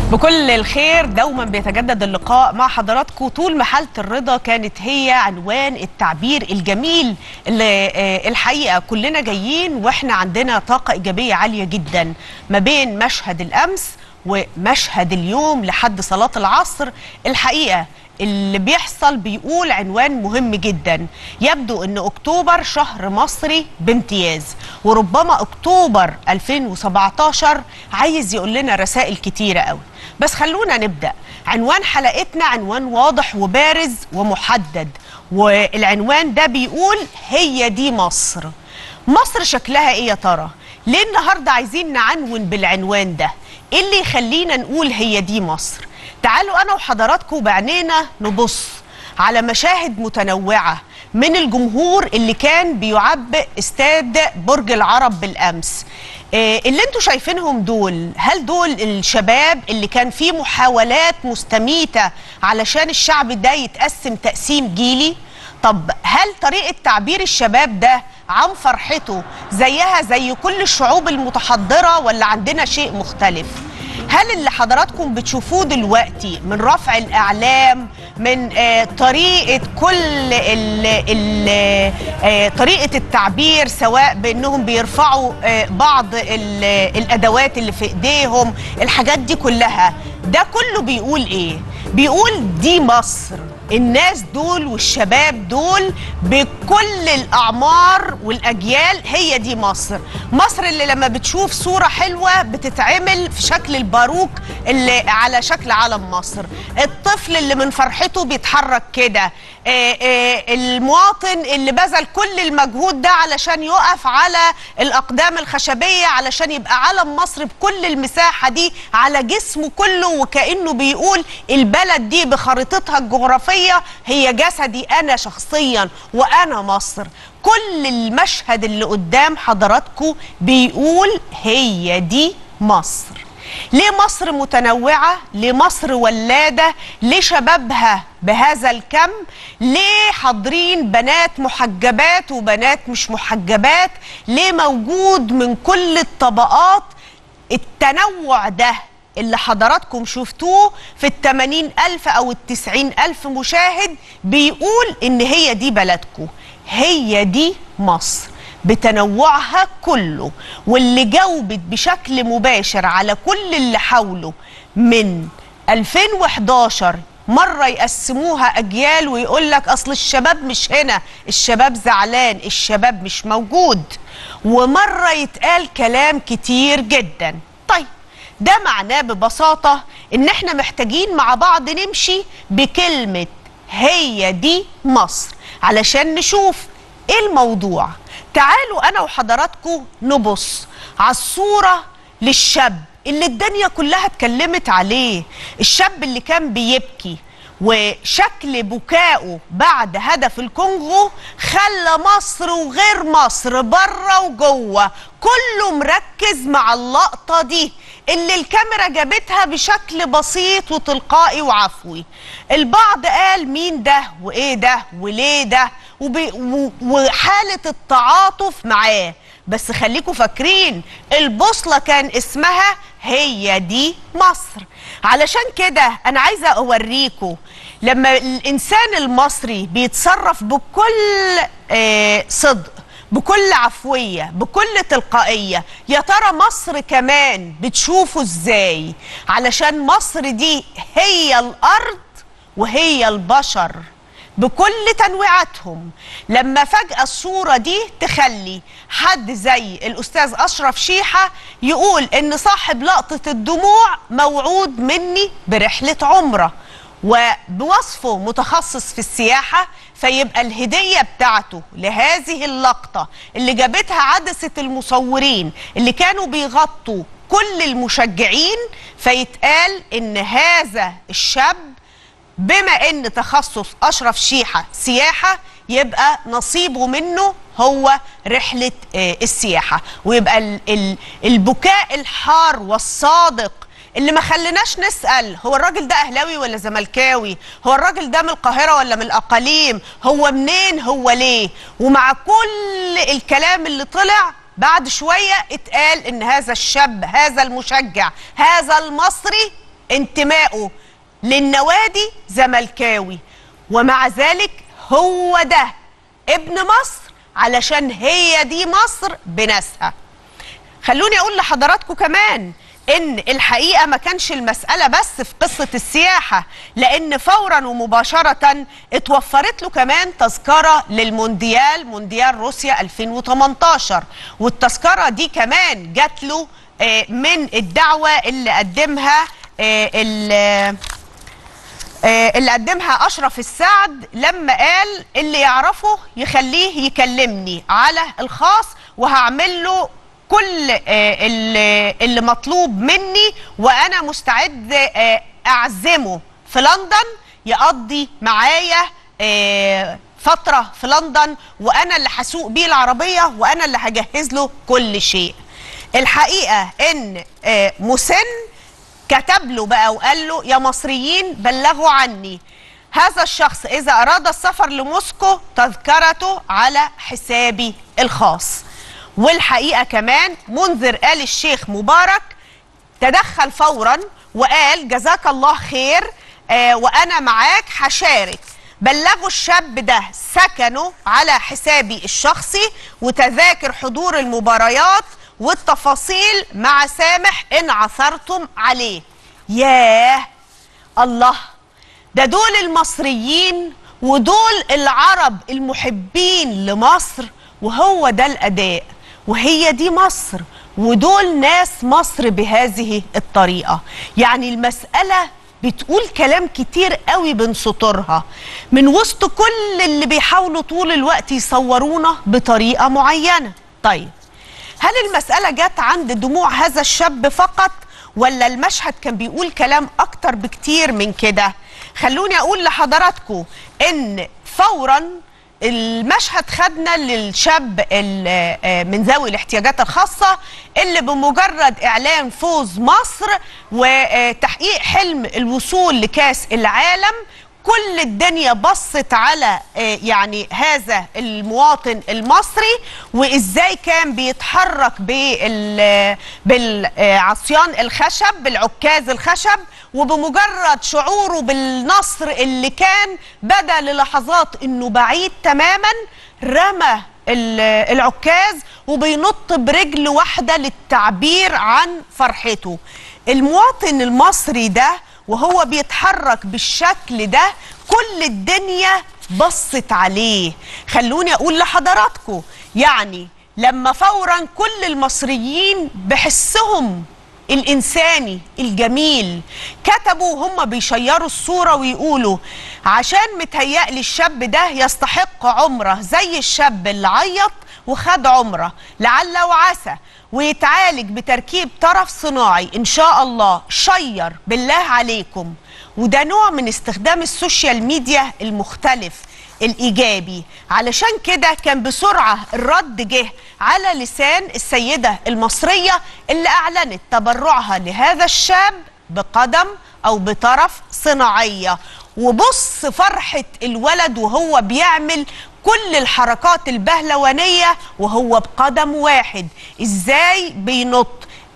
بكل الخير دوما بيتجدد اللقاء مع حضراتكم طول ما حالة الرضا كانت هي عنوان التعبير الجميل اللي آه، الحقيقة كلنا جايين واحنا عندنا طاقة إيجابية عالية جدا ما بين مشهد الأمس ومشهد اليوم لحد صلاة العصر الحقيقة اللي بيحصل بيقول عنوان مهم جدا يبدو ان اكتوبر شهر مصري بامتياز وربما اكتوبر 2017 عايز يقول لنا رسائل كتيرة قوي بس خلونا نبدأ عنوان حلقتنا عنوان واضح وبارز ومحدد والعنوان ده بيقول هي دي مصر مصر شكلها ايه يا ترى ليه النهارده عايزين نعنون بالعنوان ده ايه اللي يخلينا نقول هي دي مصر تعالوا انا وحضراتكم بعينينا نبص على مشاهد متنوعه من الجمهور اللي كان بيعبئ استاد برج العرب بالامس آه، اللي انتوا شايفينهم دول هل دول الشباب اللي كان فيه محاولات مستميته علشان الشعب ده يتقسم تقسيم جيلي طب هل طريقة تعبير الشباب ده عن فرحته زيها زي كل الشعوب المتحضرة ولا عندنا شيء مختلف؟ هل اللي حضراتكم بتشوفوه دلوقتي من رفع الإعلام من آه طريقة كل ال ال آه طريقة التعبير سواء بأنهم بيرفعوا آه بعض ال الأدوات اللي في إيديهم الحاجات دي كلها ده كله بيقول إيه؟ بيقول دي مصر الناس دول والشباب دول بكل الأعمار والأجيال هي دي مصر مصر اللي لما بتشوف صورة حلوة بتتعمل في شكل الباروك اللي على شكل علم مصر الطفل اللي من فرحته بيتحرك كده آه، آه، المواطن اللي بذل كل المجهود ده علشان يقف على الأقدام الخشبية علشان يبقى علم مصر بكل المساحة دي على جسمه كله وكأنه بيقول البلد دي بخريطتها الجغرافية هي جسدي أنا شخصيا وأنا مصر كل المشهد اللي قدام حضراتكم بيقول هي دي مصر ليه مصر متنوعة؟ ليه مصر ولادة؟ ليه شبابها بهذا الكم؟ ليه حاضرين بنات محجبات وبنات مش محجبات؟ ليه موجود من كل الطبقات؟ التنوع ده اللي حضراتكم شفتوه في التمانين ألف أو التسعين ألف مشاهد بيقول إن هي دي بلدكم هي دي مصر بتنوعها كله واللي جاوبت بشكل مباشر على كل اللي حوله من 2011 مرة يقسموها أجيال ويقول لك أصل الشباب مش هنا الشباب زعلان الشباب مش موجود ومرة يتقال كلام كتير جدا طيب ده معناه ببساطة إن إحنا محتاجين مع بعض نمشي بكلمة هي دي مصر علشان نشوف إيه الموضوع تعالوا أنا وحضراتكم نبص على الصورة للشاب اللي الدنيا كلها اتكلمت عليه الشاب اللي كان بيبكي وشكل بكائه بعد هدف الكونغو خلى مصر وغير مصر بره وجوه كله مركز مع اللقطة دي اللي الكاميرا جابتها بشكل بسيط وتلقائي وعفوي البعض قال مين ده وايه ده وليه ده وبي و- وحالة التعاطف معاه بس خليكم فاكرين البوصلة كان اسمها هي دي مصر علشان كده أنا عايزة أوريكم لما الإنسان المصري بيتصرف بكل آه، صدق بكل عفوية بكل تلقائية يا ترى مصر كمان بتشوفه ازاي علشان مصر دي هي الأرض وهي البشر بكل تنويعاتهم لما فجأة الصورة دي تخلي حد زي الأستاذ أشرف شيحة يقول إن صاحب لقطة الدموع موعود مني برحلة عمرة وبوصفه متخصص في السياحة فيبقى الهدية بتاعته لهذه اللقطة اللي جابتها عدسة المصورين اللي كانوا بيغطوا كل المشجعين فيتقال إن هذا الشاب بما ان تخصص اشرف شيحه سياحه يبقى نصيبه منه هو رحله آه، السياحه ويبقى ال- ال- البكاء الحار والصادق اللي ما خليناش نسال هو الراجل ده اهلاوي ولا زملكاوي هو الراجل ده من القاهره ولا من الاقاليم هو منين هو ليه ومع كل الكلام اللي طلع بعد شويه اتقال ان هذا الشاب هذا المشجع هذا المصري انتمائه للنوادي زملكاوي ومع ذلك هو ده ابن مصر علشان هي دي مصر بناسها خلوني اقول لحضراتكم كمان ان الحقيقه ما كانش المساله بس في قصه السياحه لان فورا ومباشره اتوفرت له كمان تذكره للمونديال مونديال روسيا 2018 والتذكره دي كمان جات له آه، من الدعوه اللي قدمها آه، ال- آه، اللي قدمها اشرف السعد لما قال اللي يعرفه يخليه يكلمني على الخاص وهعمل له كل آه، اللي اللي مطلوب مني وانا مستعد آه، اعزمه في لندن يقضي معايا آه، فتره في لندن وانا اللي هسوق بيه العربيه وانا اللي هجهز له كل شيء الحقيقه ان آه، مسن كتب له بقى وقال له يا مصريين بلغوا عني هذا الشخص إذا أراد السفر لموسكو تذكرته على حسابي الخاص والحقيقة كمان منذر آل الشيخ مبارك تدخل فورا وقال جزاك الله خير آه وأنا معاك هشارك بلغوا الشاب ده سكنه على حسابي الشخصي وتذاكر حضور المباريات والتفاصيل مع سامح إن عثرتم عليه ياه الله ده دول المصريين ودول العرب المحبين لمصر وهو ده الأداء وهي دي مصر ودول ناس مصر بهذه الطريقة يعني المسألة بتقول كلام كتير قوي بين سطورها من وسط كل اللي بيحاولوا طول الوقت يصورونا بطريقة معينة طيب هل المسألة جت عند دموع هذا الشاب فقط ولا المشهد كان بيقول كلام أكتر بكتير من كده خلوني أقول لحضراتكم إن فوراً المشهد خدنا للشاب ال- آه من ذوي الاحتياجات الخاصة اللي بمجرد إعلان فوز مصر وتحقيق حلم الوصول لكاس العالم كل الدنيا بصت على آه، يعني هذا المواطن المصري وازاي كان بيتحرك بال بالعصيان الخشب بالعكاز الخشب وبمجرد شعوره بالنصر اللي كان بدا للحظات انه بعيد تماما رمى ال- العكاز وبينط برجل واحده للتعبير عن فرحته المواطن المصري ده وهو بيتحرك بالشكل ده كل الدنيا بصت عليه خلوني اقول لحضراتكم يعني لما فورا كل المصريين بحسهم الإنساني الجميل كتبوا هم بيشيروا الصورة ويقولوا عشان متهيألي الشاب ده يستحق عمره زي الشاب اللي عيط وخد عمره لعل وعسى ويتعالج بتركيب طرف صناعي إن شاء الله شير بالله عليكم وده نوع من استخدام السوشيال ميديا المختلف الإيجابي علشان كده كان بسرعة الرد جه على لسان السيدة المصرية اللي أعلنت تبرعها لهذا الشاب بقدم أو بطرف صناعية وبص فرحة الولد وهو بيعمل كل الحركات البهلوانية وهو بقدم واحد ازاي بينط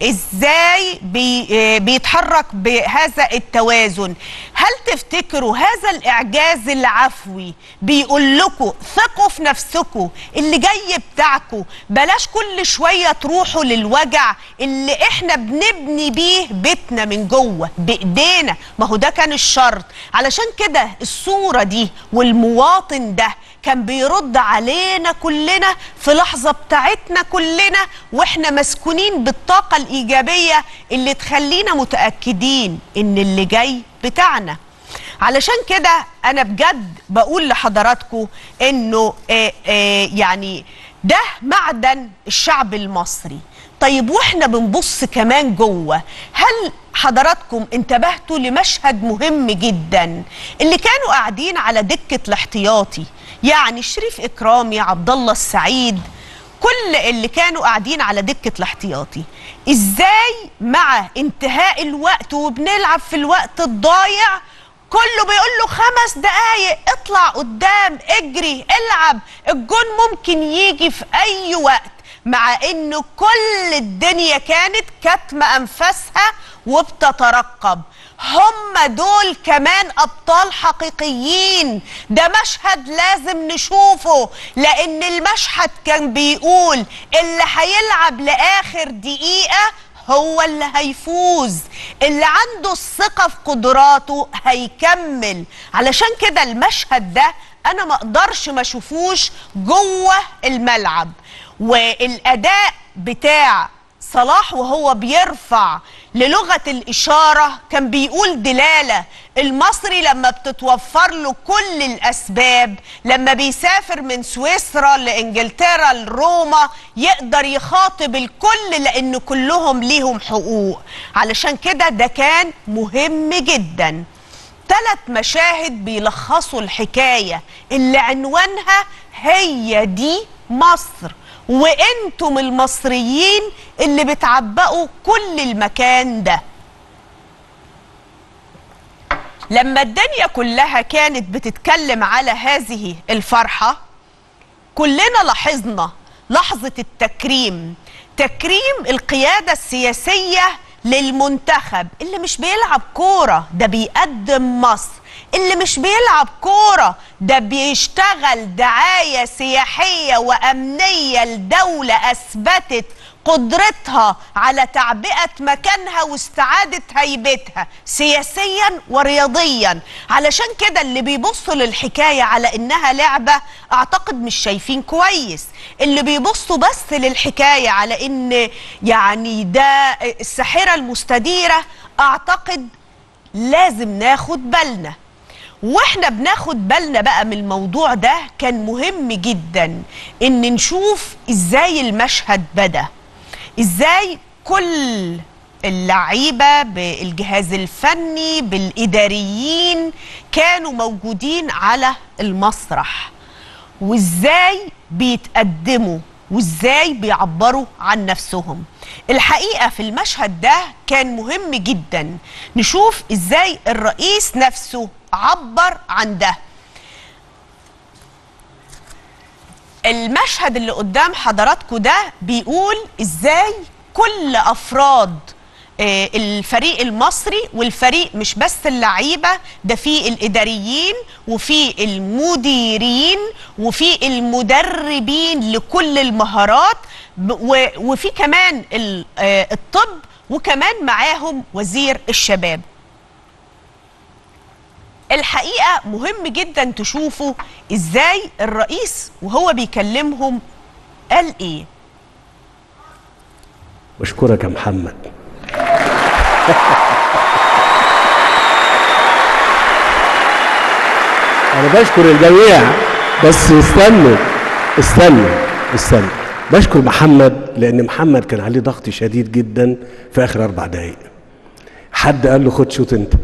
ازاي بي آه بيتحرك بهذا التوازن هل تفتكروا هذا الاعجاز العفوي بيقول لكم ثقوا في نفسكم اللي جاي بتاعكم بلاش كل شويه تروحوا للوجع اللي احنا بنبني بيه بيتنا من جوه بايدينا ما هو ده كان الشرط علشان كده الصوره دي والمواطن ده كان بيرد علينا كلنا في لحظة بتاعتنا كلنا واحنا مسكونين بالطاقة الإيجابية اللي تخلينا متأكدين إن اللي جاي بتاعنا علشان كده أنا بجد بقول لحضراتكم إنه آه آه يعني ده معدن الشعب المصري طيب واحنا بنبص كمان جوه هل حضراتكم انتبهتوا لمشهد مهم جدا اللي كانوا قاعدين على دكة الاحتياطي يعني شريف إكرامي عبد الله السعيد كل اللي كانوا قاعدين على دكة الاحتياطي ازاي مع انتهاء الوقت وبنلعب في الوقت الضايع كله بيقول له خمس دقايق اطلع قدام اجري العب الجون ممكن يجي في اي وقت مع انه كل الدنيا كانت كاتمه انفاسها وبتترقب هم دول كمان ابطال حقيقيين ده مشهد لازم نشوفه لان المشهد كان بيقول اللي هيلعب لاخر دقيقه هو اللي هيفوز اللي عنده الثقة في قدراته هيكمل علشان كده المشهد ده انا ما اقدرش ما اشوفوش جوه الملعب والاداء بتاع صلاح وهو بيرفع للغة الإشارة كان بيقول دلالة المصري لما بتتوفر له كل الأسباب لما بيسافر من سويسرا لإنجلترا لروما يقدر يخاطب الكل لأن كلهم ليهم حقوق علشان كده ده كان مهم جدا ثلاث مشاهد بيلخصوا الحكاية اللي عنوانها هي دي مصر وانتم المصريين اللي بتعبقوا كل المكان ده لما الدنيا كلها كانت بتتكلم على هذه الفرحة كلنا لاحظنا لحظة التكريم تكريم القيادة السياسية للمنتخب اللي مش بيلعب كورة ده بيقدم مصر اللي مش بيلعب كورة ده بيشتغل دعاية سياحية وأمنية لدولة أثبتت قدرتها على تعبئة مكانها واستعادة هيبتها سياسيا ورياضيا علشان كده اللي بيبصوا للحكاية على إنها لعبة أعتقد مش شايفين كويس اللي بيبصوا بس للحكاية على إن يعني ده الساحرة المستديرة أعتقد لازم ناخد بالنا واحنا بناخد بالنا بقى من الموضوع ده كان مهم جدا ان نشوف ازاي المشهد بدا ازاي كل اللعيبه بالجهاز الفني بالاداريين كانوا موجودين على المسرح وازاي بيتقدموا وازاي بيعبروا عن نفسهم الحقيقه في المشهد ده كان مهم جدا نشوف ازاي الرئيس نفسه عبر عن ده المشهد اللي قدام حضراتكم ده بيقول ازاي كل افراد آه، الفريق المصري والفريق مش بس اللعيبه ده في الاداريين وفي المديرين وفي المدربين لكل المهارات ب- و- وفي كمان ال- آه، الطب وكمان معاهم وزير الشباب الحقيقه مهم جدا تشوفوا ازاي الرئيس وهو بيكلمهم قال ايه بشكرك يا محمد انا بشكر الجميع بس استنوا استنوا استنوا بشكر محمد لان محمد كان عليه ضغط شديد جدا في اخر اربع دقايق حد قال له خد شوط انت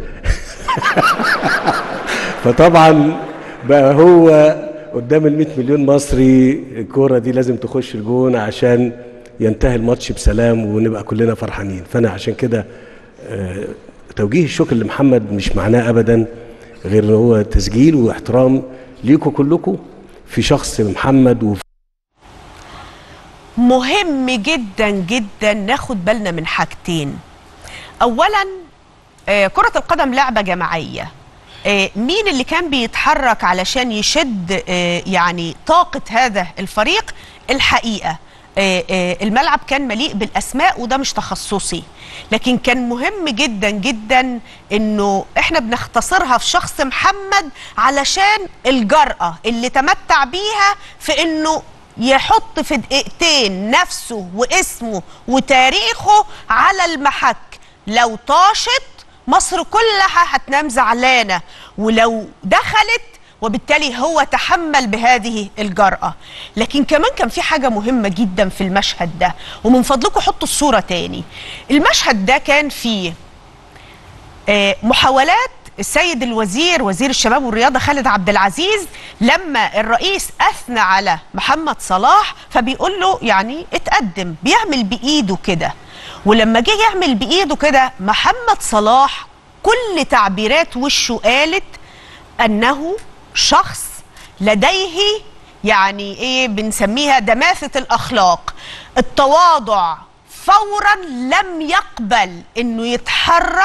فطبعا بقى هو قدام ال 100 مليون مصري الكوره دي لازم تخش الجون عشان ينتهي الماتش بسلام ونبقى كلنا فرحانين فانا عشان كده آه، توجيه الشكر لمحمد مش معناه ابدا غير ان هو تسجيل واحترام ليكم كلكم في شخص محمد وفي مهم جدا جدا ناخد بالنا من حاجتين اولا آه، كرة القدم لعبة جماعية آه، مين اللي كان بيتحرك علشان يشد آه، يعني طاقة هذا الفريق الحقيقة آه، آه، الملعب كان مليء بالاسماء وده مش تخصصي لكن كان مهم جدا جدا انه احنا بنختصرها في شخص محمد علشان الجرأة اللي تمتع بيها في انه يحط في دقيقتين نفسه واسمه وتاريخه على المحك لو طاشت مصر كلها هتنام زعلانة ولو دخلت وبالتالي هو تحمل بهذه الجرأة لكن كمان كان في حاجة مهمة جدا في المشهد ده ومن فضلكم حطوا الصورة تاني المشهد ده كان فيه آه، محاولات السيد الوزير وزير الشباب والرياضه خالد عبد العزيز لما الرئيس اثنى على محمد صلاح فبيقول له يعني اتقدم بيعمل بايده كده ولما جه يعمل بايده كده محمد صلاح كل تعبيرات وشه قالت انه شخص لديه يعني ايه بنسميها دماثه الاخلاق التواضع فورا لم يقبل انه يتحرك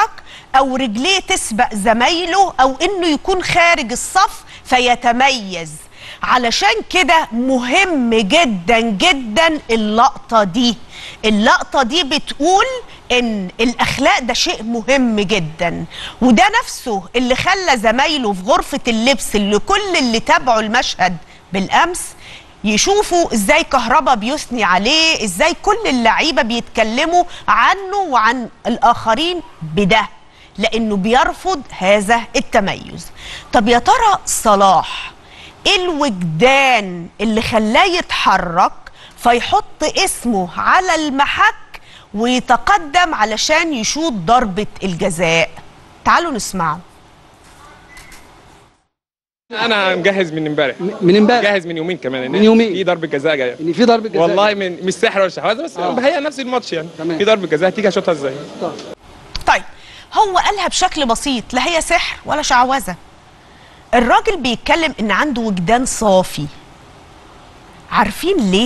او رجليه تسبق زمايله او انه يكون خارج الصف فيتميز علشان كده مهم جدا جدا اللقطة دي اللقطة دي بتقول ان الاخلاق ده شيء مهم جدا وده نفسه اللي خلى زمايله في غرفة اللبس اللي كل اللي تابعوا المشهد بالامس يشوفوا ازاي كهربا بيثني عليه ازاي كل اللعيبة بيتكلموا عنه وعن الاخرين بده لانه بيرفض هذا التميز طب يا ترى صلاح ايه الوجدان اللي خلاه يتحرك فيحط اسمه على المحك ويتقدم علشان يشوط ضربة الجزاء تعالوا نسمعه انا مجهز من امبارح من امبارح جاهز من يومين كمان من يومين. في ضربه جزاء جايه ان في ضربه جزاء والله من مش سحر ولا شهوذه بس آه. بهيئ نفسي الماتش يعني تمام. في ضربه جزاء هتيجي اشوطها ازاي طيب. طيب هو قالها بشكل بسيط لا هي سحر ولا شعوذة الراجل بيتكلم ان عنده وجدان صافي عارفين ليه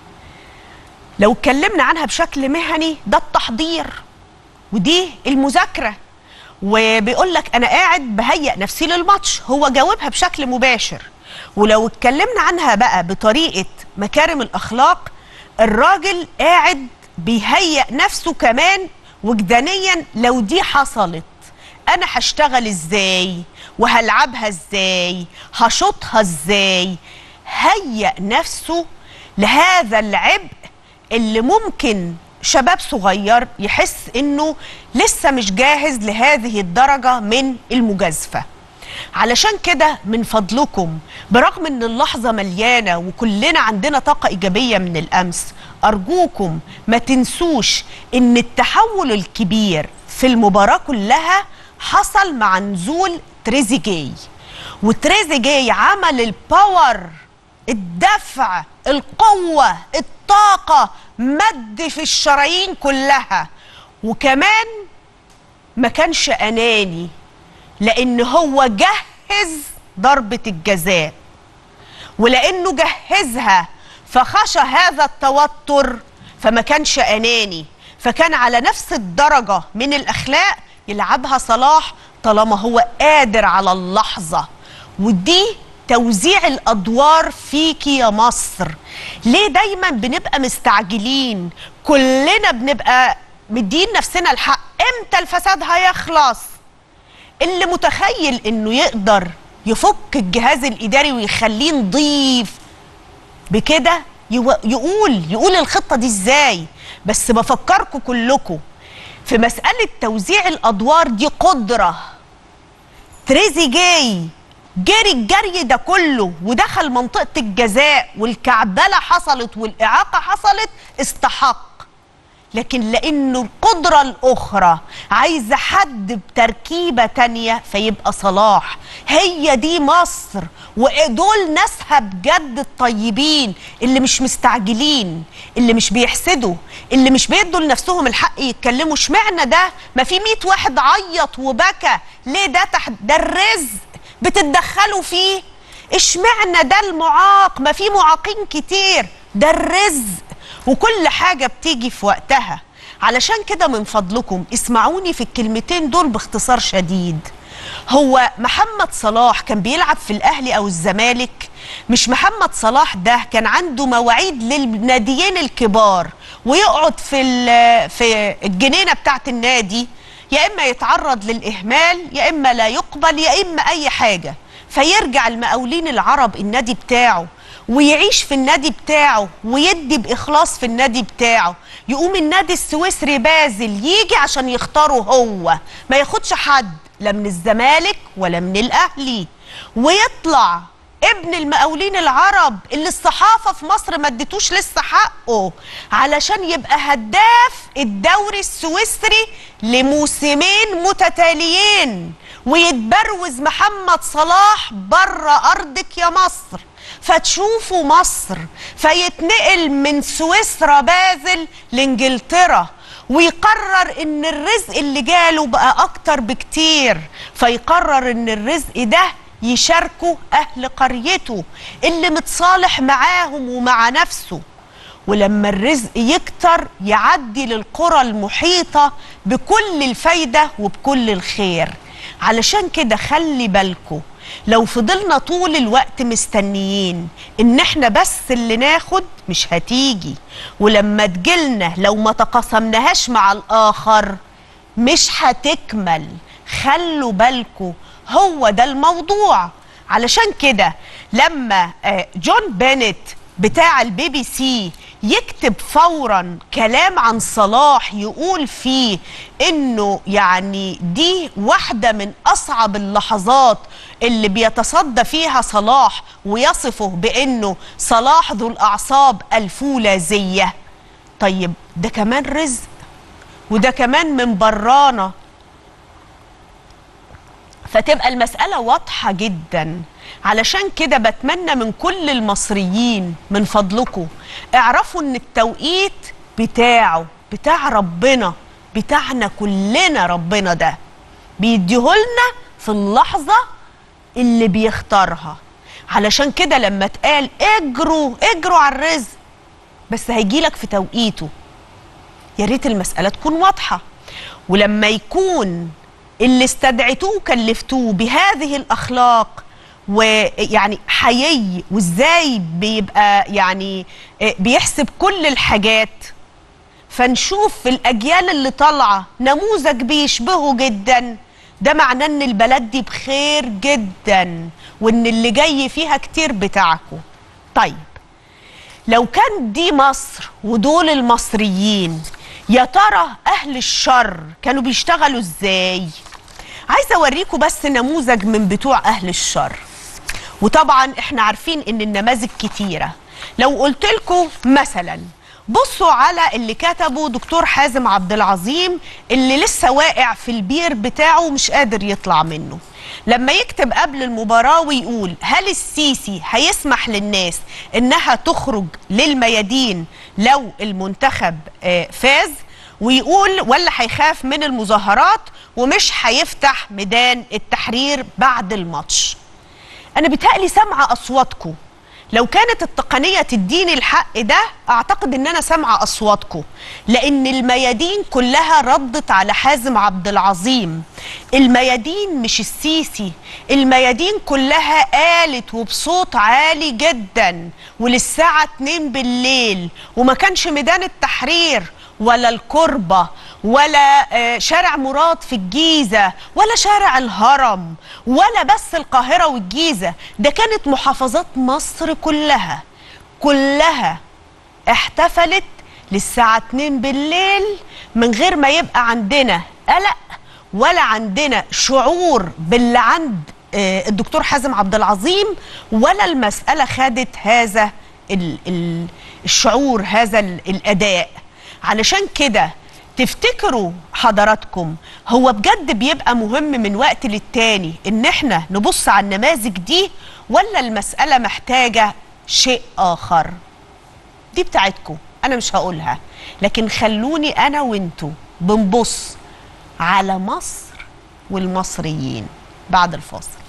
لو اتكلمنا عنها بشكل مهني ده التحضير ودي المذاكرة وبيقول لك انا قاعد بهيئ نفسي للماتش هو جاوبها بشكل مباشر ولو اتكلمنا عنها بقى بطريقة مكارم الاخلاق الراجل قاعد بيهيئ نفسه كمان وجدانيا لو دي حصلت انا هشتغل ازاي وهلعبها ازاي هشوطها ازاي هيئ نفسه لهذا العبء اللي ممكن شباب صغير يحس انه لسه مش جاهز لهذه الدرجة من المجازفة علشان كده من فضلكم برغم ان اللحظة مليانة وكلنا عندنا طاقة ايجابية من الامس ارجوكم ما تنسوش ان التحول الكبير في المباراة كلها حصل مع نزول تريزيجيه وتريزيجيه عمل الباور الدفع القوة الطاقة مد في الشرايين كلها وكمان ما كانش أناني لأن هو جهز ضربة الجزاء ولأنه جهزها فخشى هذا التوتر فما كانش أناني فكان على نفس الدرجة من الأخلاق يلعبها صلاح طالما هو قادر على اللحظة ودي توزيع الادوار فيكي يا مصر ليه دايما بنبقى مستعجلين كلنا بنبقى مدين نفسنا الحق امتى الفساد هيخلص اللي متخيل انه يقدر يفك الجهاز الاداري ويخليه نضيف بكده يو- يقول يقول الخطه دي ازاي بس بفكركم كلكم في مساله توزيع الادوار دي قدره تريزيجيه جري الجري ده كله ودخل منطقة الجزاء والكعبلة حصلت والإعاقة حصلت استحق لكن لأنه القدرة الأخرى عايزة حد بتركيبة تانية فيبقى صلاح هي دي مصر ودول ناسها بجد الطيبين اللي مش مستعجلين اللي مش بيحسدوا اللي مش بيدوا لنفسهم الحق يتكلموا اشمعنى ده ما في 100 واحد عيط وبكى ليه ده تحت ده الرزق بتتدخلوا فيه اشمعنى ده المعاق ما في معاقين كتير ده الرزق وكل حاجة بتيجي في وقتها علشان كده من فضلكم اسمعوني في الكلمتين دول باختصار شديد هو محمد صلاح كان بيلعب في الاهلي او الزمالك مش محمد صلاح ده كان عنده مواعيد للناديين الكبار ويقعد في ال- في الجنينه بتاعه النادي يا اما يتعرض للاهمال يا اما لا يقبل يا اما اي حاجه فيرجع المقاولين العرب النادي بتاعه ويعيش في النادي بتاعه ويدي باخلاص في النادي بتاعه يقوم النادي السويسري بازل يجي عشان يختاره هو ما ياخدش حد لا من الزمالك ولا من الاهلي ويطلع ابن المقاولين العرب اللي الصحافة في مصر ما اديتوش لسه حقه علشان يبقى هداف الدوري السويسري لموسمين متتاليين ويتبروز محمد صلاح بره أرضك يا مصر فتشوفوا مصر فيتنقل من سويسرا بازل لانجلترا ويقرر ان الرزق اللي جاله بقى اكتر بكتير فيقرر ان الرزق ده يشاركوا اهل قريته اللي متصالح معاهم ومع نفسه ولما الرزق يكتر يعدي للقرى المحيطة بكل الفايدة وبكل الخير علشان كده خلي بالكم لو فضلنا طول الوقت مستنيين ان احنا بس اللي ناخد مش هتيجي ولما تجيلنا لو ما تقاسمناهاش مع الاخر مش هتكمل خلوا بالكم هو ده الموضوع علشان كده لما آه، جون بينت بتاع البي بي سي يكتب فورا كلام عن صلاح يقول فيه انه يعني دي واحدة من اصعب اللحظات اللي بيتصدى فيها صلاح ويصفه بانه صلاح ذو الاعصاب الفولاذية طيب ده كمان رزق وده كمان من برانا فتبقى المسألة واضحة جدا علشان كده بتمنى من كل المصريين من فضلكم اعرفوا ان التوقيت بتاعه بتاع ربنا بتاعنا كلنا ربنا ده بيديهولنا في اللحظة اللي بيختارها علشان كده لما اتقال اجروا اجروا على الرزق بس هيجيلك في توقيته يا ريت المسألة تكون واضحة ولما يكون اللي استدعيتوه وكلفتوه بهذه الأخلاق ويعني حيي وازاي بيبقى يعني آه، بيحسب كل الحاجات فنشوف في الأجيال اللي طالعة نموذج بيشبهه جدا ده معناه ان البلد دي بخير جدا وان اللي جاي فيها كتير بتاعكم طيب لو كان دي مصر ودول المصريين يا ترى اهل الشر كانوا بيشتغلوا ازاي عايزه اوريكم بس نموذج من بتوع اهل الشر وطبعا احنا عارفين ان النماذج كتيره لو قلت لكم مثلا بصوا على اللي كتبه دكتور حازم عبد العظيم اللي لسه واقع في البير بتاعه مش قادر يطلع منه لما يكتب قبل المباراة ويقول هل السيسي هيسمح للناس انها تخرج للميادين لو المنتخب آه، فاز ويقول ولا هيخاف من المظاهرات ومش هيفتح ميدان التحرير بعد الماتش انا بيتهيألي سامعه اصواتكم لو كانت التقنيه تديني الحق ده اعتقد ان انا سامعه اصواتكم لان الميادين كلها ردت على حازم عبد العظيم الميادين مش السيسي الميادين كلها قالت وبصوت عالي جدا وللساعه 2 بالليل وما كانش ميدان التحرير ولا الكربة ولا آه، شارع مراد في الجيزة ولا شارع الهرم ولا بس القاهرة والجيزة ده كانت محافظات مصر كلها كلها احتفلت للساعة 2 بالليل من غير ما يبقى عندنا قلق ولا عندنا شعور باللي عند آه، الدكتور حازم عبد العظيم ولا المسألة خدت هذا ال- ال- الشعور هذا ال- الأداء علشان كده تفتكروا حضراتكم هو بجد بيبقى مهم من وقت للتاني ان احنا نبص على النماذج دي ولا المسألة محتاجة شيء آخر دي بتاعتكم انا مش هقولها لكن خلوني انا وانتوا بنبص على مصر والمصريين بعد الفاصل